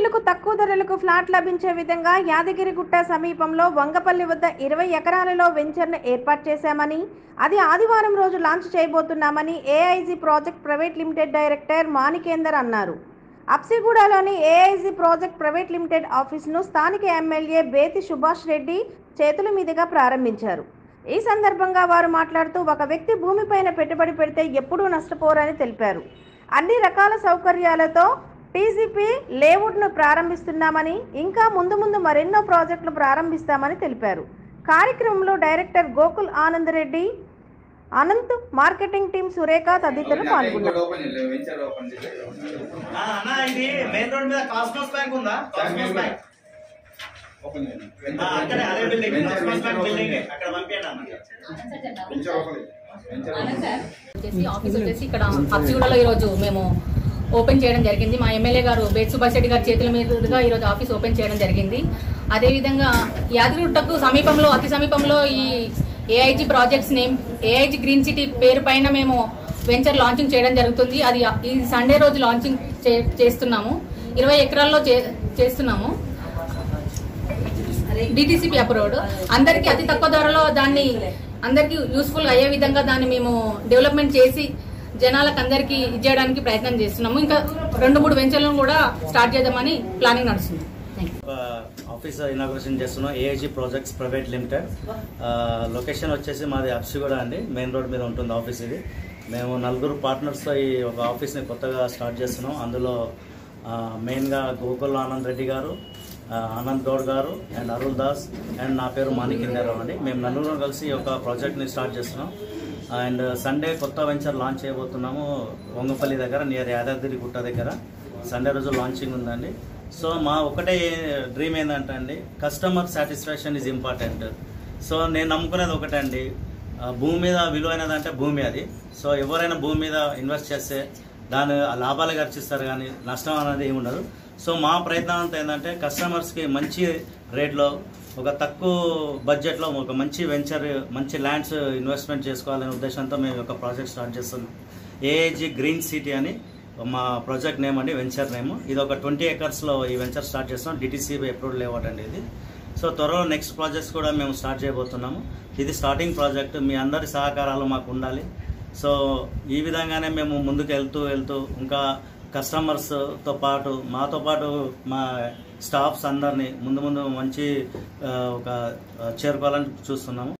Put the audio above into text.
పేదలకు తక్కువ ధరలకు ఫ్లాట్ లభించే విధంగా యాదగిరిగుట్ట సమీపంలో వంగపల్లి వద్ద ఇరవై ఎకరాలలో వెంచర్ను ఏర్పాటు చేశామని అది ఆదివారం రోజు లాంచ్ చేయబోతున్నామని AIG project private limited director Manikender అన్నారు అప్సిగూడలోని ఏఐజీ ప్రాజెక్ట్ ప్రైవేట్ లిమిటెడ్ ఆఫీసును స్థానిక ఎమ్మెల్యే బేతి సుభాష్ రెడ్డి చేతుల మీదుగా ప్రారంభించారు ఈ సందర్భంగా వారు మాట్లాడుతూ ఒక వ్యక్తి భూమిపైన పెట్టుబడి పెడితే ఎప్పుడూ నష్టపోరని తెలిపారు అన్ని రకాల సౌకర్యాలతో టీజీపీ లేఅవుట్ను ప్రారంభిస్తున్నామని ఇంకా ముందు ముందు మరెన్నో ప్రాజెక్టులు ప్రారంభిస్తామని తెలిపారు కార్యక్రమంలో director Gokul Anand Reddy Anant marketing team Surekha తదితరులు పాల్గొన్నారు ఓపెన్ చేయలేదు వెంచర్ ఓపెన్ చేయలేదు ఆ, అన్న ఇది మెయిన్ రోడ్ మీద కాస్మోస్ బ్యాంక్ ఉందా కాస్మోస్ బ్యాంక్ ఓపెన్ చేయండి ఆ, అక్కడే అదే building venture Cosmos bank open building చేయండి. అక్కడ పంపించండి అన్న వెంచర్ ఓపెన్ వెంచర్ ఓపెన్ వచ్చేసి ఆఫీస్ వచ్చేసి ఇక్కడ అప్సిగూడలో ఈరోజు మేము ఓపెన్ చేయడం జరిగింది మా ఎమ్మెల్యే గారు బేట్ సుభాష్ రెడ్డి గారి చేతుల మీదుగా ఈరోజు ఆఫీస్ ఓపెన్ చేయడం జరిగింది అదేవిధంగా యాదగిరిగుట్టకు సమీపంలో అతి సమీపంలో ఈ AIG projects name AIG green city పేరు పైన మేము వెంచర్ లాంచింగ్ చేయడం జరుగుతుంది అది ఈ సండే రోజు లాంచింగ్ చే- చేస్తున్నాము ఇరవై ఎకరాల్లో చే- చేస్తున్నాము డిటిసిపి అప్రూవ్డ్ అందరికీ అతి తక్కువ ధరలో దాన్ని అందరికీ యూస్ఫుల్ అయ్యే విధంగా దాన్ని మేము డెవలప్మెంట్ చేసి జనాలకు అందరికీ ఇచ్చేయడానికి ప్రయత్నం చేస్తున్నాము ఇంకా రెండు మూడు వెంచర్లను కూడా స్టార్ట్ చేద్దామని ప్లానింగ్ నడుస్తుంది థ్యాంక్ యూ ఒక ఆఫీస్ ఇనాగ్రేషన్ చేస్తున్నాం ఏఐజీ ప్రాజెక్ట్స్ ప్రైవేట్ లిమిటెడ్ ఆ, లొకేషన్ వచ్చేసి మాది అప్సిగూడ అండి మెయిన్ రోడ్ మీద ఉంటుంది ఆఫీస్ ఇది మేము నలుగురు పార్ట్నర్స్తో ఈ ఒక ఆఫీస్ని కొత్తగా స్టార్ట్ చేస్తున్నాం అందులో ఆ, మెయిన్గా గోకుల్ ఆనంద్ రెడ్డి గారు ఆ, ఆనంద్ గౌడ్ గారు అండ్ అరుణ్ దాస్ అండ్ నా పేరు మాణిక్యందరావు అండి మేము నలుగురు కలిసి ఈ ఒక ప్రాజెక్ట్ని స్టార్ట్ చేస్తున్నాం అండ్ సండే కొత్త వెంచర్ లాంచ్ చేయబోతున్నాము వంగపల్లి దగ్గర నియర్ యాదాద్రి గుట్ట దగ్గర సండే రోజు లాంచింగ్ ఉందండి సో మా ఒకటే డ్రీమ్ ఏంటంటే అండి customer satisfaction is important so నేను నమ్ముకునేది ఒకటే అండి ఆ, భూమి మీద విలువైనది అంటే భూమి అది సో ఎవరైనా భూమి మీద ఇన్వెస్ట్ చేస్తే దాని లాభాలు గర్చిస్తారు కానీ నష్టం అనేది ఏమి ఉండదు సో మా ప్రయత్నం అంతా ఏంటంటే కస్టమర్స్కి మంచి రేట్లో ఒక తక్కువ బడ్జెట్లో ఒక మంచి వెంచర్ మంచి ల్యాండ్స్ ఇన్వెస్ట్మెంట్ చేసుకోవాలనే ఉద్దేశంతో మేము ఒక ప్రాజెక్ట్ స్టార్ట్ చేస్తున్నాం ఏఏజీ గ్రీన్ సిటీ అని మా ప్రాజెక్ట్ నేమ్ అండి వెంచర్ నేమ్ ఇది ఒక ట్వంటీ ఎకర్స్లో ఈ వెంచర్ స్టార్ట్ చేస్తున్నాం డిటీసీ అప్రూవ్డ్ లేఅవుట్ అండి ఇది సో త్వరలో నెక్స్ట్ ప్రాజెక్ట్స్ కూడా మేము స్టార్ట్ చేయబోతున్నాము ఇది స్టార్టింగ్ ప్రాజెక్ట్ మీ అందరి సహకారాలు మాకు ఉండాలి సో ఈ విధంగానే మేము ముందుకు వెళ్తూ వెళ్తూ ఇంకా కస్టమర్స్తో పాటు మాతో పాటు మా స్టాఫ్స్ అందరినీ ముందు ముందు మంచి ఆ, ఒక ఆ, చేరుకోవాలని చూస్తున్నాము